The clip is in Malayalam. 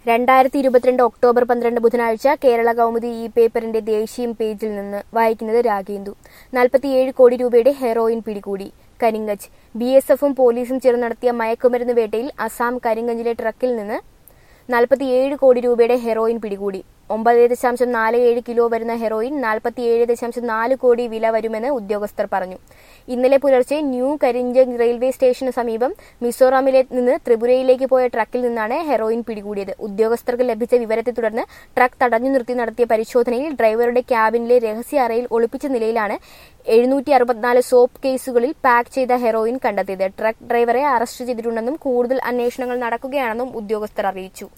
രണ്ടായിരത്തി ഇരുപത്തിരണ്ട് ഒക്ടോബർ പന്ത്രണ്ട് ബുധനാഴ്ച കേരള കൗമുദി ഈ പേപ്പറിന്റെ ദേശീയ പേജിൽ നിന്ന് വായിക്കുന്നത് രാഗേന്ദു നാൽപ്പത്തിയേഴ് കോടി രൂപയുടെ ഹെറോയിൻ പിടികൂടി കരിങ്കച്ച് ബി എസ് എഫും പോലീസും ചേർന്ന് നടത്തിയ മയക്കുമരുന്ന് വേട്ടയിൽ അസാം കരിങ്കഞ്ചിലെ ട്രക്കിൽ നിന്ന് നാൽപ്പത്തിയേഴ് കോടി രൂപയുടെ ഹെറോയിൻ പിടികൂടി ഒമ്പത് ദശാംശം നാല് ഏഴ് കിലോ വരുന്ന ഹെറോയിൻ നാൽപ്പത്തിയേഴ് ദശാംശം നാല് കോടി വില വരുമെന്ന് ഉദ്യോഗസ്ഥർ പറഞ്ഞു ഇന്നലെ പുലർച്ചെ ന്യൂ കരിഞ്ചങ് റെയിൽവേ സ്റ്റേഷന് സമീപം മിസോറാമിലെ നിന്ന് ത്രിപുരയിലേക്ക് പോയ ട്രക്കിൽ നിന്നാണ് ഹെറോയിൻ പിടികൂടിയത് ഉദ്യോഗസ്ഥർക്ക് ലഭിച്ച വിവരത്തെ തുടർന്ന് ട്രക്ക് തടഞ്ഞു നിർത്തി നടത്തിയ പരിശോധനയിൽ ഡ്രൈവറുടെ ക്യാബിനിലെ രഹസ്യ അറയിൽ ഒളിപ്പിച്ച നിലയിലാണ് എഴുന്നൂറ്റി അറുപത്തിനാല് സോപ്പ് കേസുകളിൽ പാക്ക് ചെയ്ത ഹെറോയിൻ കണ്ടെത്തിയത് ട്രക്ക് ഡ്രൈവറെ അറസ്റ്റ് ചെയ്തിട്ടുണ്ടെന്നും കൂടുതൽ അന്വേഷണങ്ങൾ നടക്കുകയാണെന്നും ഉദ്യോഗസ്ഥർ അറിയിച്ചു